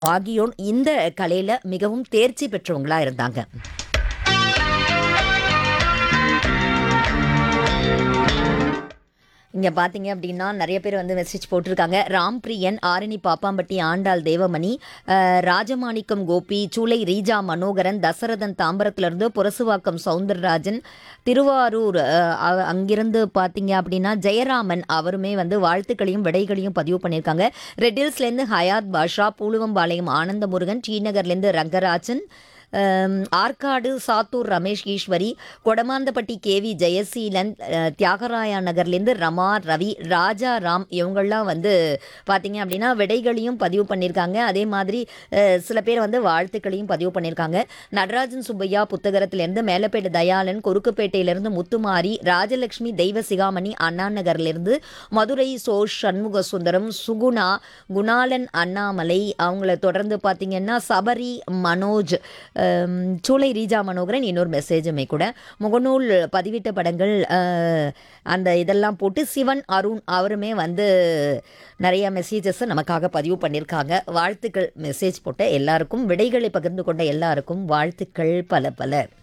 ஆகியோர் இந்த கலையில மிகவும் தேர்ச்சி பெற்றவங்களா இருந்தாங்க இங்க பாத்தீங்க அப்படின்னா நிறைய பேர் வந்து மெசேஜ் போட்டிருக்காங்க ராம்பிரியன் ஆரணி பாப்பாம்பட்டி ஆண்டாள் தேவமணி அஹ், ராஜமாணிக்கம் கோபி சூளை ரீஜா மனோகரன் தசரதன் தாம்பரத்திலிருந்து புரசுவாக்கம் சவுந்தரராஜன் திருவாரூர் அஹ், அ- அங்கிருந்து பார்த்தீங்க அப்படின்னா ஜெயராமன் அவருமே வந்து வாழ்த்துக்களையும் விடைகளையும் பதிவு பண்ணியிருக்காங்க ரெட்டில்ஸ்லேருந்து ஹயாத் பாஷா பூலுவம்பாளையம் ஆனந்த முருகன் ஸ்ரீநகர்லேருந்து ரங்கராஜன் அம், ஆற்காடு சாத்தூர் ரமேஷ் ஈஸ்வரி கொடமாந்தப்பட்டி கேவி ஜெயசீலன் அஹ், தியாகராயா நகர்லேருந்து ரமா ரவி ராஜா ராம் இவங்கெல்லாம் வந்து பார்த்தீங்க அப்படின்னா விடைகளையும் பதிவு பண்ணியிருக்காங்க அதே மாதிரி அஹ், சில பேர் வந்து வாழ்த்துக்களையும் பதிவு பண்ணியிருக்காங்க நடராஜன் சுப்பையா புத்தகரத்திலேருந்து மேலப்பேட்டு தயாளன் கொருக்குப்பேட்டையிலேருந்து முத்துமாரி ராஜலட்சுமி தெய்வ சிகாமணி அண்ணா நகர்லேருந்து மதுரை சோ சண்முக சுந்தரம் சுகுணா குணாலன் அண்ணாமலை அவங்கள தொடர்ந்து பார்த்தீங்கன்னா சபரி மனோஜ் அம், சூளை ரீஜா மனோகரன் இன்னொரு மெசேஜுமே கூட முகநூல் பதிவிட்ட படங்கள் அஹ், அந்த இதெல்லாம் போட்டு சிவன் அருண் அவருமே வந்து நிறைய மெசேஜஸை நமக்காக பதிவு பண்ணியிருக்காங்க வாழ்த்துக்கள் மெசேஜ் போட்ட எல்லாருக்கும் விடைகளை பகிர்ந்து கொண்ட எல்லாருக்கும் வாழ்த்துக்கள் பல பல